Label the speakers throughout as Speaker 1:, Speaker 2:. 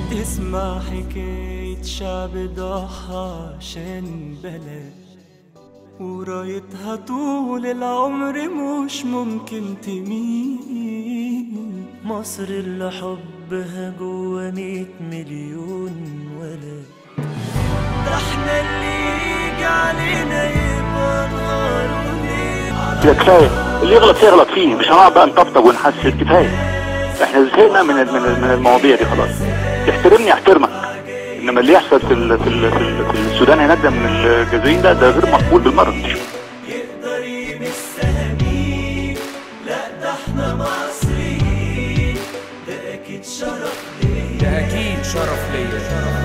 Speaker 1: تسمع حكاية شعب ضحى عشان بلد ورايتها طول العمر مش ممكن تميل مصر اللي حبها جوا مية مليون ولد ده احنا اللي يجي علينا يبقى نهار وليل
Speaker 2: كده كفايه اللي يغلط يغلط فيه مش هنقعد بقى نطبطب ونحسس كفايه احنا زهقنا من ال- من ال- من المواضيع دي خلاص تحترمني احترمك انما اللي يحصل في ال- في ال- في ال- في السودان هناك ده من الجزائريين ده ده غير مقبول بالمره
Speaker 1: يقدر يمسها مين لا ده احنا مصريين ده اكيد شرف ليا
Speaker 3: ده أكيد شرف ليا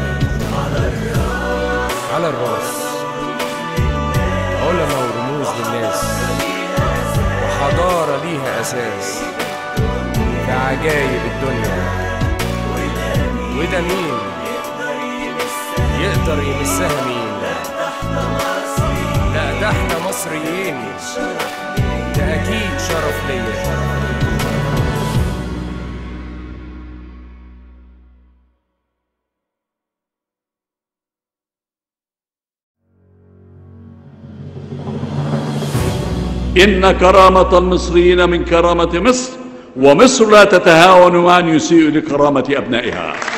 Speaker 3: على الراس علماء ورموز للناس وحضارة ليها أساس في عجايب الدنيا وده مين يقدر يمسها مين لا ده احنا مصريين ده أكيد شرف ليا
Speaker 4: إن كرامة المصريين من كرامة مصر ومصر لا تتهاون وأن يسيء لكرامة أبنائها